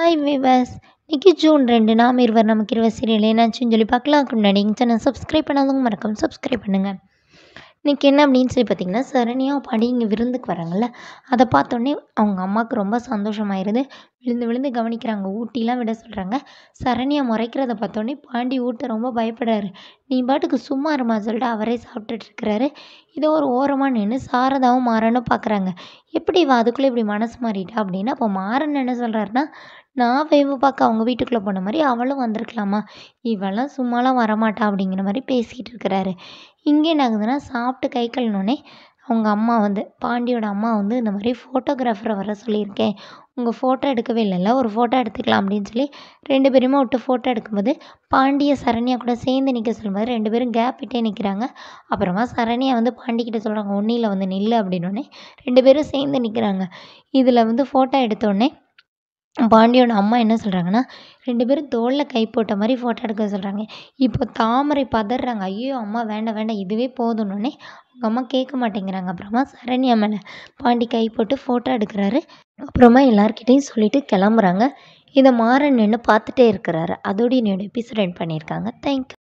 hi விவஸ் இன்னைக்கு June ரெண்டு நாம் இருவர் நமக்கு இருவர் சீரியல் என்னாச்சுன்னு சொல்லி பார்க்கலாம் அதுக்கு முன்னாடி எங்கள் சேனல் சப்ஸ்கிரைப் பண்ணாதவங்க மறக்காம சப்ஸ்கிரைப் பண்ணுங்கள் இன்றைக்கி என்ன அப்படின்னு சொல்லி பார்த்தீங்கன்னா சரண்யா பாடி இங்கே விருந்துக்கு வராங்கல்ல அதை பார்த்தோன்னே அவங்க அம்மாவுக்கு ரொம்ப சந்தோஷமாயிருது விழுந்து விழுந்து கவனிக்கிறாங்க ஊட்டிலாம் விட சொல்கிறாங்க சரண்யா முறைக்கிறத பார்த்தோன்னே பாண்டி ஊட்ட ரொம்ப பயப்படுறாரு நீ பாட்டுக்கு சும்மா இருமா சொல்லிட்டு அவரே சாப்பிட்டுட்டு இருக்கிறாரு இதை ஒரு ஓரமாக நின்று சாரதாவும் மாறனும் பார்க்குறாங்க எப்படி இவ அதுக்குள்ளே இப்படி மனசு மாறிட்டா அப்படின்னு அப்போ மாறன் என்ன சொல்கிறாருன்னா நான் வேவு பார்க்க அவங்க வீட்டுக்குள்ளே போன மாதிரி அவளும் வந்திருக்கலாமா இவெல்லாம் சும்மாலாம் வரமாட்டா அப்படிங்கிற மாதிரி பேசிகிட்டு இருக்கிறாரு இங்கே என்ன ஆகுதுன்னா சாப்பிட்டு கை கழுவினோடனே அவங்க அம்மா வந்து பாண்டியோட அம்மா வந்து இந்த மாதிரி ஃபோட்டோகிராஃபரை வர சொல்லியிருக்கேன் உங்கள் ஃபோட்டோ எடுக்கவே இல்லைல்ல ஒரு ஃபோட்டோ எடுத்துக்கலாம் அப்படின்னு சொல்லி ரெண்டு பேருமே விட்டு ஃபோட்டோ எடுக்கும்போது பாண்டிய சரண்யா கூட சேர்ந்து நிற்க சொல்லும்போது ரெண்டு பேரும் கேப் விட்டே நிற்கிறாங்க அப்புறமா சரண்யா வந்து பாண்டிக்கிட்ட சொல்கிறாங்க ஒன்னில் வந்து நில்லு அப்படின்னோடனே ரெண்டு பேரும் சேர்ந்து நிற்கிறாங்க இதில் வந்து ஃபோட்டோ எடுத்தோடனே பாண்டியோட அம்மா என்ன சொல்கிறாங்கன்னா ரெண்டு பேரும் தோளில் கை போட்ட மாதிரி ஃபோட்டோ எடுக்க சொல்கிறாங்க இப்போ தாமரை பதறாங்க ஐயோ அம்மா வேண்டாம் வேண்டாம் இதுவே போதும்னோடனே அவங்க அம்மா கேட்க மாட்டேங்கிறாங்க அப்புறமா சரண்யா மேலே பாண்டி கை போட்டு ஃபோட்டோ எடுக்கிறாரு அப்புறமா எல்லார்கிட்டையும் சொல்லிட்டு கிளம்புறாங்க இதை மாறன் நின்று பார்த்துட்டே இருக்கிறாரு அதோடு என்னோட எபிசோட் எண்ட் பண்ணியிருக்காங்க தேங்க்யூ